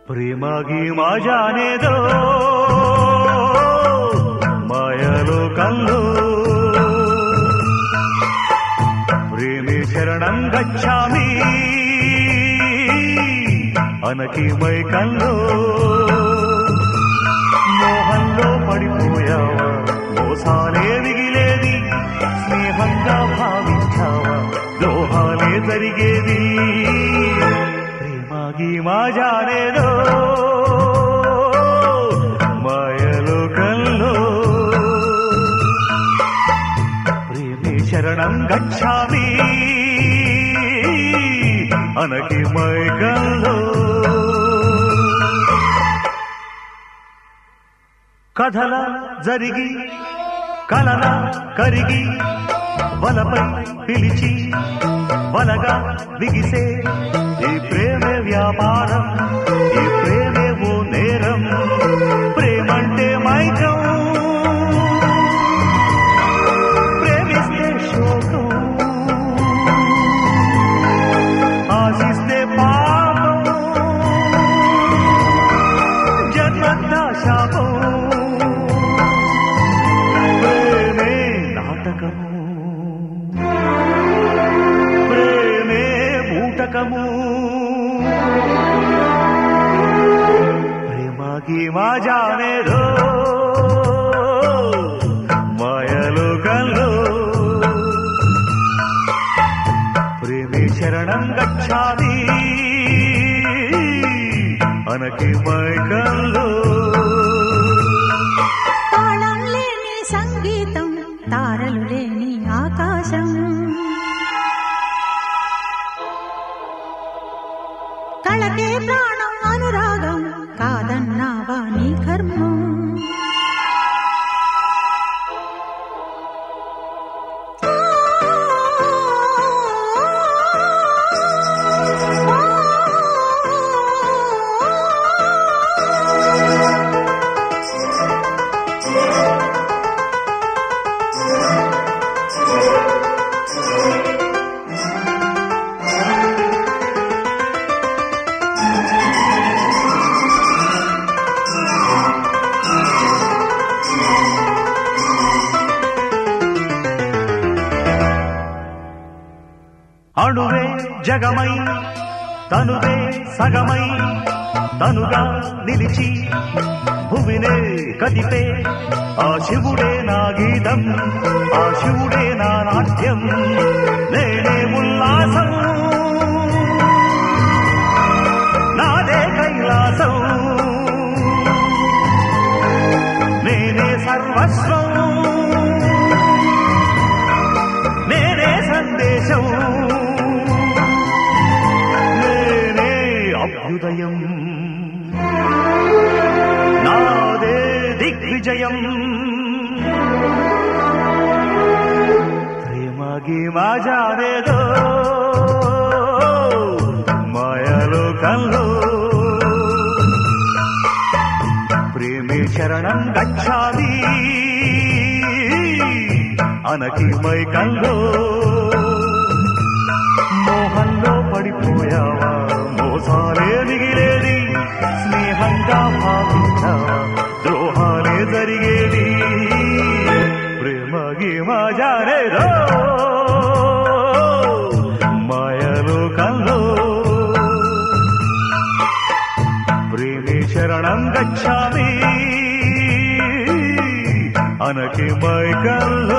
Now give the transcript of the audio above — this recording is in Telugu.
ప్రేమగి మాజానేదో మాయలో కల్లో ప్రేమే శరణం గచ్చామి అనకి మై కల్లో మోహంలో పడిపోయావా మోసాలే మిగిలేది స్నేహంగా భావించావా లోహాలే జరిగేది ప్రేమాగి మాజానేదో మాయలో కల్లో ప్రేమే శరణం గచ్చామి అనకి మైకల్లో కథల జరిగి కలల కరిగి వలపై పిలిచి వలగా బిగిసే ఈ ప్రేమే వ్యాపారం ఈ ప్రేమే ఓ నేరం ప్రేమంటే మైకం ప్రేమిస్తే శోకం ఆశిస్తే పాపం జన్మంతా శాపం ప్రేమే నాటకము ప్రేమే బూటకము ప్రేమకి మాజానేదో మాయలో కల్లో ప్రేమే శరణం గచ్చామి అనకి మైకల్లో తాళం లేని సంగీతం తారలు లేని ఆకాశం కళకే ప్రాణం అనురాగం కాదన్నావా నీ కర్మం అణువే జగమై తనువే సగమై తనుగా నిలిచి భువినే కదిపే ఆ శివుడే నా గీతం ఆ శివుడే నా నాట్యం నేనే ఉల్లాసం నాదే కైలాసం నేనే సర్వస్వం నేనే సందేశం నేనే అభ్యుదయం నాదే దిగ్విజయం ప్రేమగి మాజానేదో మాయలో కల్లో ప్రేమే శరణం గచ్చామి అనకి మైకల్లో మోహంలో పడిపోయావా మోసాలే మిగిలేది స్నేహంగా భావించావా ద్రోహాలే జరిగేది ప్రేమగి మాజానేదో మాయలో కల్లో ప్రేమే శరణం గచ్చామి అనకి మైకల్లో